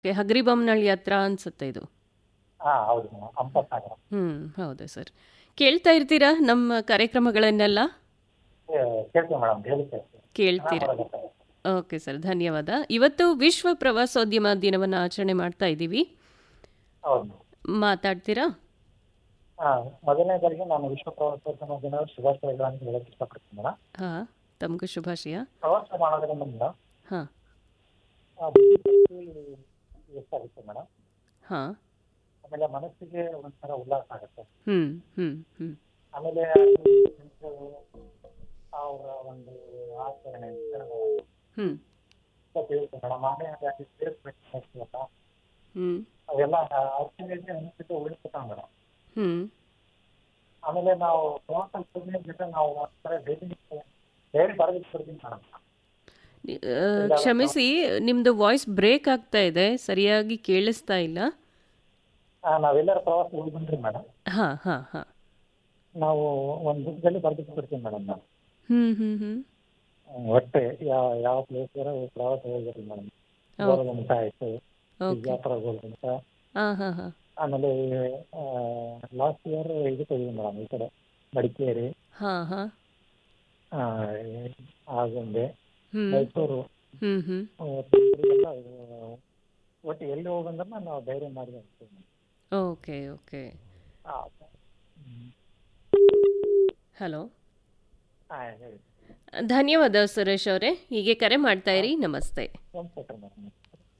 Okay Hagaribommanahalli ಹತ್ರ ಅನ್ಸುತ್ತೆ ಇದು ಹಾಂ ಹೌದು ಮೇಡಮ್ ಅಂಪಸಾಗರ ಹ್ಞೂ ಹೌದು ಸರ್ ಕೇಳ್ತಾ ಇರ್ತೀರಾ ನಮ್ಮ ಕಾರ್ಯಕ್ರಮಗಳನ್ನೆಲ್ಲ ಕೇಳ್ತೀವಿ ಮೇಡಮ್ ಡೈಲಿ ಕೇಳ್ತೀವಿ ಕೇಳ್ತೀರಾ ಚೆನ್ನಾಗ್ ಬರುತ್ತೆ. ಓಕೆ ಸರ್ ಧನ್ಯವಾದ ಇವತ್ತು ವಿಶ್ವ ಪ್ರವಾಸೋದ್ಯಮ ದಿನವನ್ನು ಆಚರಣೆ ಮಾಡ್ತಾ ಇದ್ದೀವಿ ಹೌದು ಮಾತಾಡ್ತೀರಾ ಹಾಂ ಮೊದಲನೇದಾಗಿ ನಾನು ವಿಶ್ವ ಪ್ರವಾಸೋದ್ಯಮ ದಿನ ಶುಭಾಶಯಗಳು ಅಂತ ಹೇಳಕ್ಕೆ ಇಷ್ಟಪಡ್ತೀನಿ ಮೇಡಮ್ ಹಾಂ ತಮಗೂ ಶುಭಾಶಯ ಪ್ರವಾಸ ಮಾಡೋದ್ರಿಂದ ಮೇಡಮ್ ಹಾಂ ಆ, ಬುದ್ಧಿಶಕ್ತಿ ಹೆಚ್ಚಾಗುತ್ತೆ ಮೇಡಮ್ ಹಾಂ ಆಮೇಲೆ ಮನಸ್ಸಿಗೆ ಒಂಥರ ಉಲ್ಲಾಸ ಆಗುತ್ತೆ ಹ್ಞೂ ಹ್ಞೂ ಹ್ಞೂ ಆಮೇಲೆ ಅವರ ಒಂದು ಆಚರಣೆ ಹ್ಞೂ ತಿಳಿಯುತ್ತೆ ಮೇಡಮ್ ಆಮೇಲೆ ಅದು ಸೇರಿಸ್ಬೇಕು ಹ್ಞೂ ಅವೆಲ್ಲ ಅರ್ಚನೆಗೆ ಅನಿಸಿಕೆ ಉಳಿಸ್ತಾವೆ ಮೇಡಮ್ ಹ್ಞೂ ಆಮೇಲೆ ನಾವು ಪ್ರವಾಸ ಹೋದ್ಮೇಲೆ ಜೊತೆ ನಾವು ಒಂಥರ ಡೈಲಿ ಡೈರಿ ಬರೆದಿಟ್ಬಿಡ್ತೀನಿ ಮೇಡಮ್ ನಿ- ಆ, ಕ್ಷಮಿಸಿ ನಿಮ್ಮದು ವಾಯ್ಸ್ ಬ್ರೇಕ್ ಆಗ್ತಾ ಇದೆ ಸರಿಯಾಗಿ ಕೇಳಿಸ್ತಾ ಇಲ್ಲ ನಾವೆಲ್ಲರ ಪ್ರವಾಸ ಹೋಗಿ ಬಂದ್ರಿ ಮೇಡಮ್ ಹಾಂ ಹಾಂ ಹಾಂ ನಾವು ಒಂದು ಬುಕ್ದಲ್ಲಿ ಬರೆದಿಟ್ಬಿಡ್ತೀನಿ ಮೇಡಮ್ ನಾವು ಹ್ಞೂ ಹ್ಞೂ ಹ್ಞೂ ಒಟ್ಟೆ ಯಾವ ಯಾವ ಪ್ಲೇಸ್ ಪ್ರವಾಸ ಹೋಗಿರಿ ಮೇಡಮ್ ಗೋಲ್ಗುಂಟ ಆಯ್ತು ಓಕೆ ಬಿಜಾಪುರ ಗೋಲ್ಗುಂಟ ಹಾಂ ಹಾಂ ಹಾಂ ಆಮೇಲೆ ಲಾಸ್ಟ್ ಇಯರ್ ಇದಕ್ಕೆ ಹೋಗಿದ್ವಿ ಮೇಡಮ್ ಈ ಕಡೆ ಮಡಿಕೇರಿ ಹಾಂ ಹಾಂ ಆ, ಆಗುಂಬೆ ಹ್ಞೂ ಮೈಸೂರು ಹ್ಞೂ ಹ್ಞೂ ಆ, ತಿರುಪತಿಗೆಲ್ಲ ಇದು, ಒಟ್ಟು ಎಲ್ಲಿ ಹೋಗಂದ್ರೆ ನಾವು ಧೈರ್ಯ ಮಾಡಿ ಹೋಗ್ತೀವಿ ಓಕೆ ಓಕೆ ಹಾಂ ಹಲೋ ಹಾಂ ಹೇಳಿ ಧನ್ಯವಾದ ಸುರೇಶ್ ಅವರೇ ಹೀಗೆ ಕರೆ ಮಾಡ್ತಾ ಇರಿ ನಮಸ್ತೆ ಒಂದು ಸೆಕೆಂಡ್ ಮೇಡಮ್